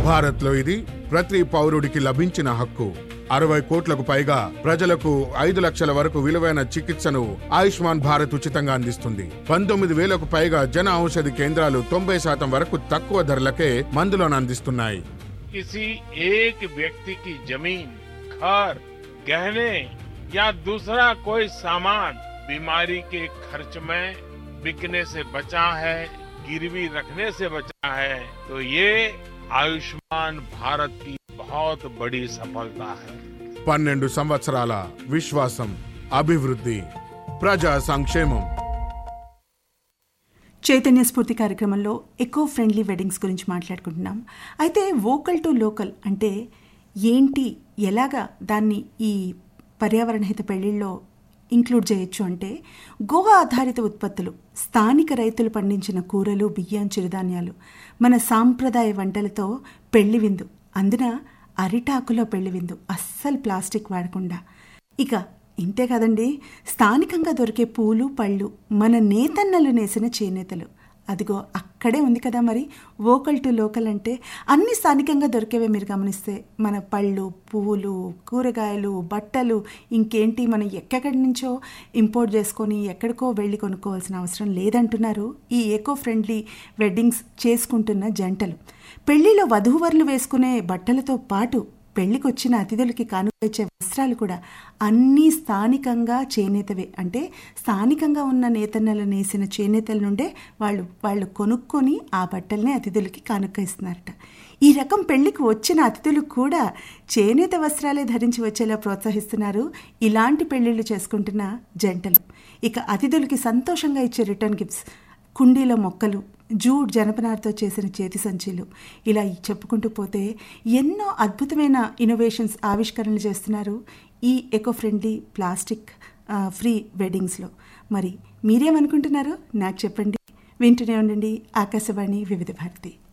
భారత్లో ఇది ప్రతి పౌరుడికి లభించిన హక్కు అరవై కోట్లకు పైగా ప్రజలకు ఐదు లక్షల వరకు విలువైన చికిత్సను ఆయుష్మాన్ భారత్ ఉచితంగా అందిస్తుంది పంతొమ్మిది వేలకు పైగా జన ఔషధి కేంద్రాలు తొంభై శాతం వరకు తక్కువ ధరలకే మందులను అందిస్తున్నాయి किसी एक व्यक्ति की जमीन घर गहने या दूसरा कोई सामान बीमारी के खर्च में बिकने से बचा है गिरवी रखने से बचा है तो ये आयुष्मान भारत की बहुत बड़ी सफलता है పన్నెండు సంవత్సరాల విశ్వాసం అభివృద్ధి ప్రజా సంక్షేమం చైతన్య స్ఫూర్తి కార్యక్రమంలో ఎకో ఫ్రెండ్లీ వెడ్డింగ్స్ గురించి మాట్లాడుకుంటున్నాం అయితే వోకల్ టు లోకల్ అంటే ఏంటి ఎలాగా దాన్ని ఈ పర్యావరణ హిత పెళ్లిళ్ళలో ఇంక్లూడ్ చేయొచ్చు అంటే గో ఆధారిత ఉత్పత్తులు స్థానిక రైతులు పండించిన కూరలు బియ్యం చిరుధాన్యాలు మన సాంప్రదాయ వంటలతో పెళ్లి విందు అందున అరిటాకులో పెళ్లి విందు అస్సలు ప్లాస్టిక్ వాడకుండా ఇక ఇంతే కదండి స్థానికంగా దొరికే పూలు పళ్ళు మన నేతన్నలు నేసిన చేనేతలు అదిగో అక్కడే ఉంది కదా మరి వోకల్ టు లోకల్ అంటే అన్ని స్థానికంగా దొరికేవే మీరు గమనిస్తే మన పళ్ళు పువ్వులు కూరగాయలు బట్టలు ఇంకేంటి మనం ఎక్కడి నుంచో ఇంపోర్ట్ చేసుకొని ఎక్కడికో వెళ్ళి కొనుక్కోవాల్సిన అవసరం లేదంటున్నారు ఈ ఏకో ఫ్రెండ్లీ వెడ్డింగ్స్ చేసుకుంటున్న జంటలు పెళ్లిలో వధూవరులు వేసుకునే బట్టలతో పాటు పెళ్లికొచ్చిన అతిథులకి కానుకొచ్చే వస్త్రాలు కూడా అన్నీ స్థానికంగా చేనేతవే అంటే స్థానికంగా ఉన్న నేతన్నలు నేసిన చేనేతల నుండే వాళ్ళు వాళ్ళు కొనుక్కొని ఆ బట్టల్ని అతిథులకి కానుక ఇస్తున్నారట ఈ రకం పెళ్లికి వచ్చిన అతిథులు కూడా చేనేత వస్త్రాలే ధరించి వచ్చేలా ప్రోత్సహిస్తున్నారు ఇలాంటి పెళ్లిళ్ళు చేసుకుంటున్న జంటలు ఇక అతిథులకి సంతోషంగా ఇచ్చే రిటర్న్ గిఫ్ట్స్ కుండీలో మొక్కలు జూట్ జనపనారతో చేసిన చేతి సంచులు ఇలా చెప్పుకుంటూ పోతే ఎన్నో అద్భుతమైన ఇన్నోవేషన్స్ ఆవిష్కరణలు చేస్తున్నారు ఈ ఎకో ఫ్రెండ్లీ ప్లాస్టిక్ ఫ్రీ వెడ్డింగ్స్లో మరి మీరేమనుకుంటున్నారు నాకు చెప్పండి వింటూనే ఉండండి ఆకాశవాణి వివిధ భారతి